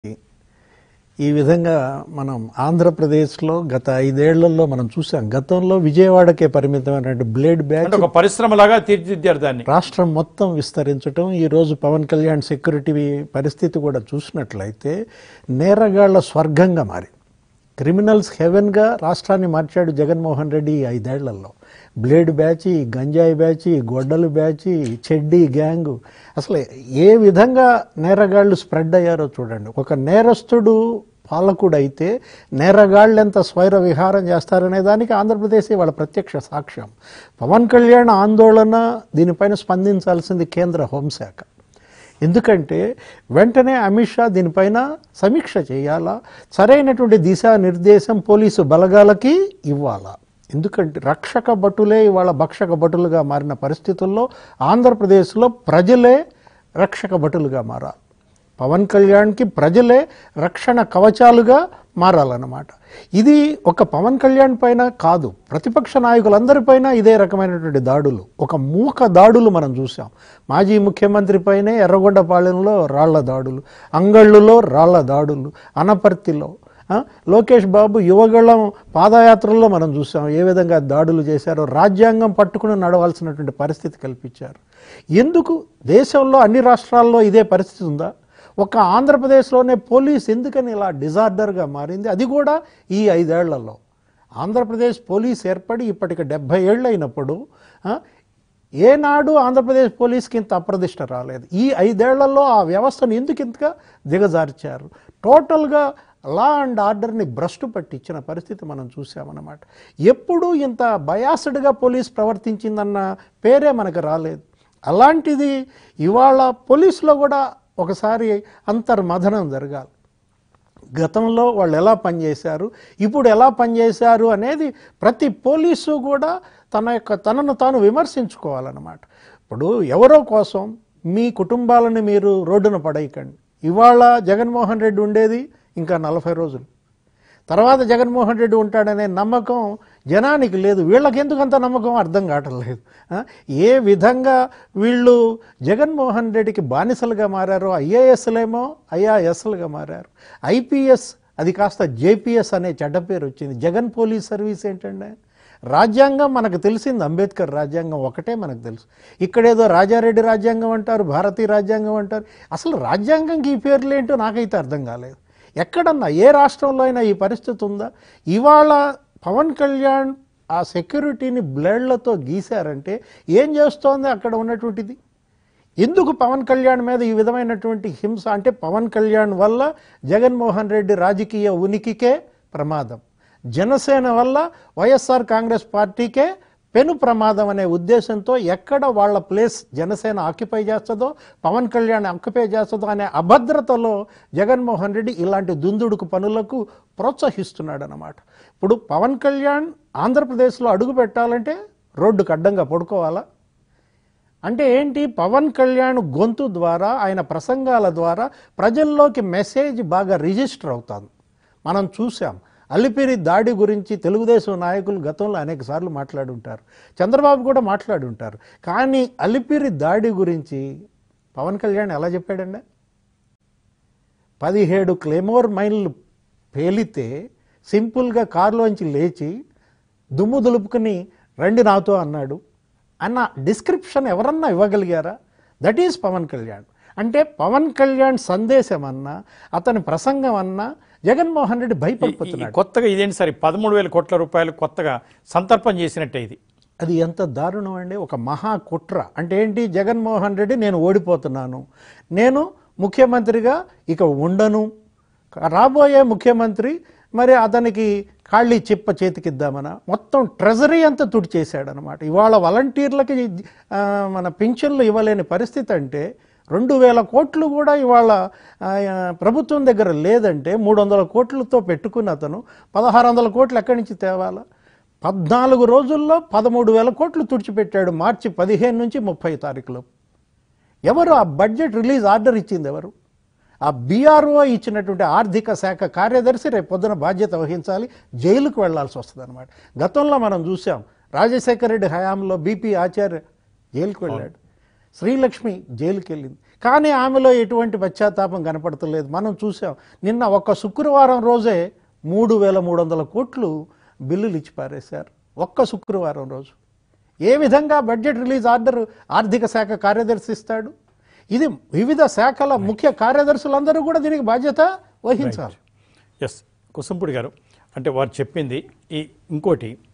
ఈ విధంగా మనం ఆంధ్రప్రదేశ్లో గత ఐదేళ్లలో మనం చూసాం గతంలో విజయవాడకే పరిమితమైనటువంటి బ్లేడ్ బ్యాచ్ అంటే ఒక పరిశ్రమలాగా తీర్చిదిద్దారు దాన్ని రాష్ట్రం మొత్తం విస్తరించడం ఈరోజు పవన్ కళ్యాణ్ సెక్యూరిటీ పరిస్థితి కూడా చూసినట్లయితే నేరగాళ్ల స్వర్గంగా మారి క్రిమినల్స్ హెవెన్గా రాష్ట్రాన్ని మార్చాడు జగన్మోహన్ రెడ్డి ఈ ఐదేళ్లలో బ్లేడ్ బ్యాచ్ ఈ గంజాయి బ్యాచ్ ఈ గొడ్డలు బ్యాచ్ ఈ చెడ్డీ గ్యాంగు అసలు ఏ విధంగా నేరగాళ్ళు స్ప్రెడ్ అయ్యారో చూడండి ఒక నేరస్తుడు పాలకుడు అయితే నేరగాళ్ళు ఎంత స్వైర విహారం చేస్తారనే దానికి ఆంధ్రప్రదేశ్ వాళ్ళ ప్రత్యక్ష సాక్ష్యం పవన్ కళ్యాణ్ ఆందోళన దీనిపైన స్పందించాల్సింది కేంద్ర హోంశాఖ ఎందుకంటే వెంటనే అమిత్ షా దీనిపైన సమీక్ష చేయాలా సరైనటువంటి దిశానిర్దేశం పోలీసు బలగాలకి ఇవ్వాలా ఎందుకంటే రక్షక భటులే ఇవాళ భక్షక భటులుగా మారిన పరిస్థితుల్లో ఆంధ్రప్రదేశ్లో ప్రజలే రక్షక భటులుగా మారాలి పవన్ కళ్యాణ్కి ప్రజలే రక్షణ కవచాలుగా మారాలన్నమాట ఇది ఒక పవన్ కళ్యాణ్ పైన కాదు ప్రతిపక్ష నాయకులందరిపైన ఇదే రకమైనటువంటి దాడులు ఒక మూక దాడులు మనం చూసాం మాజీ ముఖ్యమంత్రి పైనే ఎర్రగొండపాలెంలో రాళ్ల దాడులు అంగళ్ళులో రాళ్ల దాడులు అనపర్తిలో ఆ, లోకేష్ బాబు యువగళం పాదయాత్రల్లో మనం చూసాం ఏ విధంగా దాడులు చేశారో రాజ్యాంగం పట్టుకుని నడవాల్సినటువంటి పరిస్థితి కల్పించారు ఎందుకు దేశంలో అన్ని రాష్ట్రాల్లో ఇదే పరిస్థితి ఉందా ఒక ఆంధ్రప్రదేశ్లోనే పోలీస్ ఎందుకని ఇలా డిజార్డర్గా మారింది అది కూడా ఈ ఐదేళ్లలో ఆంధ్రప్రదేశ్ పోలీస్ ఏర్పడి ఇప్పటికి డెబ్భై ఏళ్ళు అయినప్పుడు ఆ, ఏనాడు ఆంధ్రప్రదేశ్ పోలీస్కి ఇంత అప్రదిష్ట రాలేదు ఈ ఐదేళ్లలో ఆ వ్యవస్థను ఎందుకు ఇంతగా దిగజార్చారు టోటల్గా లా అండ్ ఆర్డర్ని భ్రష్టు పట్టించిన పరిస్థితి మనం చూసామన్నమాట ఎప్పుడూ ఇంత బయాస్డ్గా పోలీస్ ప్రవర్తించిందన్న పేరే మనకు రాలేదు అలాంటిది ఇవాళ పోలీసులో కూడా ఒకసారి అంతర్మథనం జరగాలి గతంలో వాళ్ళు ఎలా పనిచేశారు ఇప్పుడు ఎలా పనిచేశారు అనేది ప్రతి పోలీసు కూడా తన యొక్క తనను తాను విమర్శించుకోవాలన్నమాట ఇప్పుడు ఎవరో కోసం మీ కుటుంబాలను మీరు రోడ్డున పడేయకండి ఇవాళ జగన్మోహన్ రెడ్డి ఉండేది ఇంకా నలభై రోజులు తర్వాత జగన్మోహన్ రెడ్డి ఉంటాడనే నమ్మకం జనానికి లేదు వీళ్ళకి ఎందుకు అంత నమ్మకం అర్థం కావటం లేదు ఆ, ఏ విధంగా వీళ్ళు జగన్మోహన్ రెడ్డికి బానిసలుగా మారారో ఐఏఎస్లేమో ఐఆర్ఎస్లుగా మారారు ఐపీఎస్ అది కాస్త జేపీఎస్ అనే చెడ్డ పేరు వచ్చింది జగన్ పోలీస్ సర్వీస్ ఏంటంటే రాజ్యాంగం మనకు తెలిసింది అంబేద్కర్ రాజ్యాంగం ఒకటే మనకు తెలుసు ఇక్కడేదో రాజారెడ్డి రాజ్యాంగం అంటారు భారతీయ రాజ్యాంగం అంటారు అసలు రాజ్యాంగంకి ఈ పేర్లు ఏంటో నాకైతే అర్థం కాలేదు ఎక్కడన్నా ఏ రాష్ట్రంలో అయినా ఈ పరిస్థితి ఉందా ఇవాళ పవన్ కళ్యాణ్ ఆ సెక్యూరిటీని బ్లేడ్లతో గీశారంటే ఏం చేస్తోంది అక్కడ ఉన్నటువంటిది ఎందుకు పవన్ కళ్యాణ్ మీద ఈ విధమైనటువంటి హింస అంటే పవన్ కళ్యాణ్ వల్ల జగన్మోహన్ రెడ్డి రాజకీయ ఉనికికే ప్రమాదం జనసేన వల్ల వైఎస్ఆర్ కాంగ్రెస్ పార్టీకే పెను ప్రమాదం అనే ఉద్దేశంతో ఎక్కడ వాళ్ళ ప్లేస్ జనసేన ఆక్యుపై చేస్తుందో పవన్ కళ్యాణ్ ఆక్యుపై చేస్తుందో అనే అభద్రతలో జగన్మోహన్ రెడ్డి ఇలాంటి దుందుడుకు పనులకు ప్రోత్సహిస్తున్నాడు అన్నమాట ఇప్పుడు పవన్ కళ్యాణ్ ఆంధ్రప్రదేశ్లో అడుగు పెట్టాలంటే రోడ్డుకు అడ్డంగా పడుకోవాలా అంటే ఏంటి పవన్ కళ్యాణ్ గొంతు ద్వారా ఆయన ప్రసంగాల ద్వారా ప్రజల్లోకి మెసేజ్ బాగా రిజిస్టర్ అవుతుంది మనం చూసాం అలిపిరి దాడి గురించి తెలుగుదేశం నాయకులు గతంలో అనేక సార్లు మాట్లాడుంటారు చంద్రబాబు కూడా మాట్లాడుంటారు కానీ అలిపిరి దాడి గురించి పవన్ కళ్యాణ్ ఎలా చెప్పాడండి పదిహేడు క్లెమోర్ మైళ్ళు పేలితే సింపుల్గా కారులోంచి లేచి దుమ్ము దులుపుకుని రండి నాతో అన్నాడు అన్న డిస్క్రిప్షన్ ఎవరన్నా ఇవ్వగలిగారా దట్ ఈజ్ పవన్ కళ్యాణ్ అంటే పవన్ కళ్యాణ్ సందేశం అన్నా అతని ప్రసంగం అన్నా జగన్మోహన్ రెడ్డి ఈ- ఈ భయపడిపోతున్నాడు కొత్తగా ఇదేంటి సరే పదమూడు వేల కోట్ల రూపాయలు కొత్తగా సంతర్పణ చేసినట్టే ఇది అది ఎంత దారుణం అండి ఒక మహా కుట్ర అంటే ఏంటి జగన్మోహన్ రెడ్డి నేను ఓడిపోతున్నాను నేను ముఖ్యమంత్రిగా ఇక ఉండను రాబోయే ముఖ్యమంత్రి మరి అతనికి ఖాళీ చిప్ప చేతికిద్దామన మొత్తం ట్రెజరీ అంతా తుడిచేశాడనమాట ఇవాళ వాలంటీర్లకి ఆ, మన పింఛన్లు ఇవ్వలేని పరిస్థితి అంటే రెండు వేల కోట్లు కూడా ఇవాళ ఆ, ప్రభుత్వం దగ్గర లేదంటే మూడు వందల కోట్లతో పెట్టుకున్న అతను పదహారు వందల కోట్లు ఎక్కడి నుంచి తేవాలా పద్నాలుగు రోజుల్లో పదమూడు వేల కోట్లు తుడిచిపెట్టాడు మార్చి పదిహేను నుంచి ముప్పై తారీఖులో ఎవరు ఆ బడ్జెట్ రిలీజ్ ఆర్డర్ ఇచ్చింది ఎవరు ఆ బీఆర్ఓ ఇచ్చినటువంటి ఆర్థిక శాఖ కార్యదర్శి రేపు పొద్దున బాధ్యత వహించాలి జైలుకు వెళ్లాల్సి వస్తుంది అనమాట గతంలో మనం చూసాం రాజశేఖర రెడ్డి హయాంలో బీపీ ఆచార్య జైలుకు వెళ్ళాడు శ్రీలక్ష్మి జైలుకి వెళ్ళింది కానీ ఆమెలో ఎటువంటి పశ్చాత్తాపం కనపడతలేదు మనం చూసాం నిన్న ఒక్క శుక్రవారం రోజే మూడు వేల మూడు వందల కోట్లు బిల్లులు ఇచ్చి పారేశారు ఒక్క శుక్రవారం రోజు ఏ విధంగా బడ్జెట్ రిలీజ్ ఆర్డర్ ఆర్థిక శాఖ కార్యదర్శి ఇస్తాడు ఇది వివిధ శాఖల ముఖ్య కార్యదర్శులందరూ కూడా దీనికి బాధ్యత వహించాలి ఎస్ కుసంపుడి గారు అంటే వారు చెప్పింది ఈ ఇంకోటి